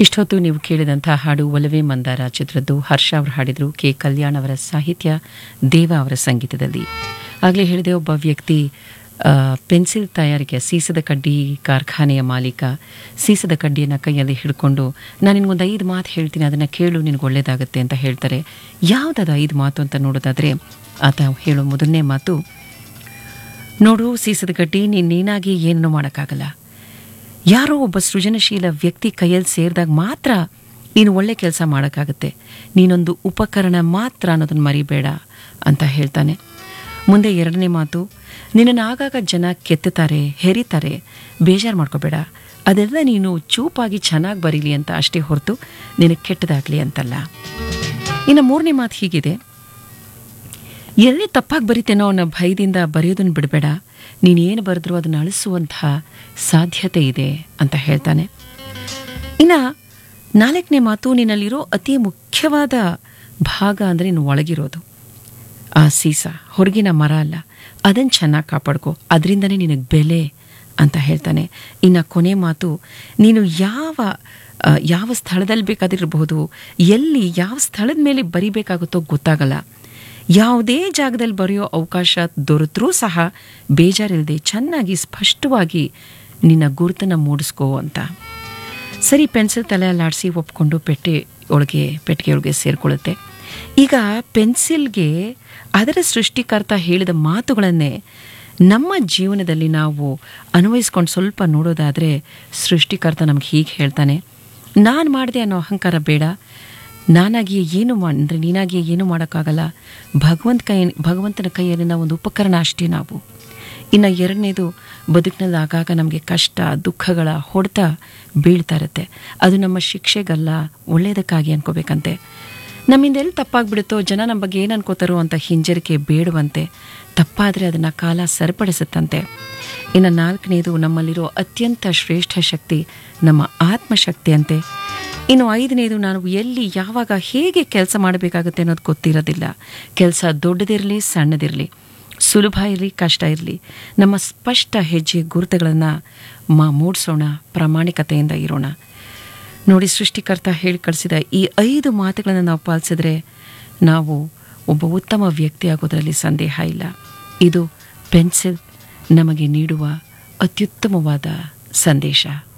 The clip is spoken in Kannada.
ಇಷ್ಟೊತ್ತು ನೀವು ಕೇಳಿದಂಥ ಹಾಡು ಒಲವೇ ಮಂದಾರ ಚಿತ್ರದ್ದು ಹರ್ಷ ಅವರು ಹಾಡಿದರು ಕೆ ಕಲ್ಯಾಣ್ ಅವರ ಸಾಹಿತ್ಯ ದೇವ ಅವರ ಸಂಗೀತದಲ್ಲಿ ಆಗಲೇ ಹೇಳಿದೆ ಒಬ್ಬ ವ್ಯಕ್ತಿ ಆ, ಪೆನ್ಸಿಲ್ ತಯಾರಿಕೆ ಸೀಸದ ಕಡ್ಡಿ ಕಾರ್ಖಾನೆಯ ಮಾಲೀಕ ಸೀಸದ ಕಡ್ಡಿಯನ್ನು ಕೈಯಲ್ಲಿ ಹಿಡ್ಕೊಂಡು ನಾನು ನಿನಗೊಂದು ಐದು ಮಾತು ಹೇಳ್ತೀನಿ ಅದನ್ನು ಕೇಳು ನಿನಗೆ ಒಳ್ಳೇದಾಗುತ್ತೆ ಅಂತ ಹೇಳ್ತಾರೆ ಯಾವುದದು ಐದು ಮಾತು ಅಂತ ನೋಡೋದಾದರೆ ಆತ ಹೇಳೋ ಮೊದಲನೇ ಮಾತು ನೋಡು ಸೀಸದ ಕಡ್ಡಿ ನೀನು ನೀನಾಗಿ ಏನೂ ಮಾಡೋಕ್ಕಾಗಲ್ಲ ಯಾರೋ ಒಬ್ಬ ಸೃಜನಶೀಲ ವ್ಯಕ್ತಿ ಕೈಯಲ್ಲಿ ಸೇರಿದಾಗ ಮಾತ್ರ ನೀನು ಒಳ್ಳೆ ಕೆಲಸ ಮಾಡೋಕ್ಕಾಗತ್ತೆ ನೀನೊಂದು ಉಪಕರಣ ಮಾತ್ರ ಅನ್ನೋದನ್ನು ಮರಿಬೇಡ ಅಂತ ಹೇಳ್ತಾನೆ ಮುಂದೆ ಎರಡನೇ ಮಾತು ನಿನ್ನನ್ನು ಆಗಾಗ ಜನ ಕೆತ್ತುತ್ತಾರೆ ಹೆರಿತಾರೆ ಬೇಜಾರು ಮಾಡ್ಕೋಬೇಡ ಅದೆಲ್ಲ ನೀನು ಚೂಪಾಗಿ ಚೆನ್ನಾಗಿ ಬರೀಲಿ ಅಂತ ಅಷ್ಟೇ ಹೊರತು ನಿನಗೆ ಕೆಟ್ಟದಾಗಲಿ ಅಂತಲ್ಲ ಇನ್ನು ಮೂರನೇ ಮಾತು ಹೀಗಿದೆ ಎಲ್ಲಿ ತಪ್ಪಾಗಿ ಬರಿತೇನೋ ಅನ್ನೋ ಭಯದಿಂದ ಬರೆಯೋದನ್ನು ಬಿಡಬೇಡ ನೀನೇನು ಬರೆದ್ರೂ ಅದನ್ನು ಅಳಿಸುವಂಥ ಸಾಧ್ಯತೆ ಇದೆ ಅಂತ ಹೇಳ್ತಾನೆ ಇನ್ನು ನಾಲ್ಕನೇ ಮಾತು ನಿನ್ನಲ್ಲಿರೋ ಅತಿ ಮುಖ್ಯವಾದ ಭಾಗ ಅಂದರೆ ನೀನು ಒಳಗಿರೋದು ಆ ಸೀಸ ಹೊರಗಿನ ಮರ ಅಲ್ಲ ಅದನ್ನು ಚೆನ್ನಾಗಿ ಕಾಪಾಡ್ಕೊ ಅದರಿಂದನೇ ನಿನಗೆ ಬೆಲೆ ಅಂತ ಹೇಳ್ತಾನೆ ಇನ್ನು ಕೊನೆ ಮಾತು ನೀನು ಯಾವ ಆ, ಯಾವ ಸ್ಥಳದಲ್ಲಿ ಬೇಕಾದಿರಬಹುದು ಎಲ್ಲಿ ಯಾವ ಸ್ಥಳದ ಮೇಲೆ ಬರಿಬೇಕಾಗುತ್ತೋ ಗೊತ್ತಾಗಲ್ಲ ಯಾವುದೇ ಜಾಗದಲ್ಲಿ ಬರೆಯೋ ಅವಕಾಶ ದೊರೆತರೂ ಸಹ ಬೇಜಾರಿಲ್ಲದೆ ಚೆನ್ನಾಗಿ ಸ್ಪಷ್ಟವಾಗಿ ನಿನ್ನ ಗುರುತನ್ನು ಮೂಡಿಸ್ಕೋ ಅಂತ ಸರಿ ಪೆನ್ಸಿಲ್ ತಲೆ ಅಲ್ಲಾಡಿಸಿ ಒಪ್ಕೊಂಡು ಪೆಟ್ಟೆ ಒಳಗೆ ಪೆಟ್ಟಿಗೆ ಒಳಗೆ ಸೇರಿಕೊಳ್ಳುತ್ತೆ ಈಗ ಪೆನ್ಸಿಲ್ಗೆ ಅದರ ಸೃಷ್ಟಿಕರ್ತ ಹೇಳಿದ ಮಾತುಗಳನ್ನೇ ನಮ್ಮ ಜೀವನದಲ್ಲಿ ನಾವು ಅನ್ವಯಿಸ್ಕೊಂಡು ಸ್ವಲ್ಪ ನೋಡೋದಾದರೆ ಸೃಷ್ಟಿಕರ್ತ ನಮ್ಗೆ ಹೀಗೆ ಹೇಳ್ತಾನೆ ನಾನು ಮಾಡಿದೆ ಅನ್ನೋ ಅಹಂಕಾರ ಬೇಡ ನಾನಾಗಿಯೇ ಏನು ಮಾ ಅಂದರೆ ನೀನಾಗಿಯೇ ಏನು ಮಾಡೋಕ್ಕಾಗಲ್ಲ ಭಗವಂತ ಕೈ ಭಗವಂತನ ಕೈಯಲ್ಲಿ ನಾವು ಒಂದು ಉಪಕರಣ ಅಷ್ಟೇ ನಾವು ಇನ್ನು ಎರಡನೇದು ಬದುಕಿನಲ್ಲಿ ಆಗಾಗ ನಮಗೆ ಕಷ್ಟ ದುಃಖಗಳ ಹೊಡೆತ ಬೀಳ್ತಾ ಇರುತ್ತೆ ಅದು ನಮ್ಮ ಶಿಕ್ಷೆಗಲ್ಲ ಒಳ್ಳೆಯದಕ್ಕಾಗಿ ಅನ್ಕೋಬೇಕಂತೆ ನಮ್ಮಿಂದ ಎಲ್ಲಿ ತಪ್ಪಾಗ್ಬಿಡುತ್ತೋ ಜನ ನಮ್ಮ ಬಗ್ಗೆ ಏನು ಅನ್ಕೋತಾರೋ ಅಂತ ಹಿಂಜರಿಕೆ ಬೇಡವಂತೆ ತಪ್ಪಾದರೆ ಅದನ್ನು ಕಾಲ ಸರಿಪಡಿಸುತ್ತಂತೆ ಇನ್ನು ನಾಲ್ಕನೇದು ನಮ್ಮಲ್ಲಿರೋ ಅತ್ಯಂತ ಶ್ರೇಷ್ಠ ಶಕ್ತಿ ನಮ್ಮ ಆತ್ಮಶಕ್ತಿ ಅಂತೆ ಇನ್ನು ಐದನೇದು ನಾವು ಎಲ್ಲಿ ಯಾವಾಗ ಹೇಗೆ ಕೆಲಸ ಮಾಡಬೇಕಾಗುತ್ತೆ ಅನ್ನೋದು ಗೊತ್ತಿರೋದಿಲ್ಲ ಕೆಲಸ ದೊಡ್ಡದಿರಲಿ ಸಣ್ಣದಿರಲಿ ಸುಲಭ ಇರಲಿ ಕಷ್ಟ ಇರಲಿ ನಮ್ಮ ಸ್ಪಷ್ಟ ಹೆಜ್ಜೆ ಗುರುತುಗಳನ್ನು ಮಾ ಮೂಡಿಸೋಣ ಪ್ರಾಮಾಣಿಕತೆಯಿಂದ ಇರೋಣ ನೋಡಿ ಸೃಷ್ಟಿಕರ್ತ ಹೇಳಿ ಕಳಿಸಿದ ಈ ಐದು ಮಾತುಗಳನ್ನು ನಾವು ಪಾಲಿಸಿದ್ರೆ ನಾವು ಒಬ್ಬ ಉತ್ತಮ ವ್ಯಕ್ತಿ ಆಗೋದರಲ್ಲಿ ಸಂದೇಹ ಇಲ್ಲ ಇದು ಪೆನ್ಸಿಲ್ ನಮಗೆ ನೀಡುವ ಅತ್ಯುತ್ತಮವಾದ ಸಂದೇಶ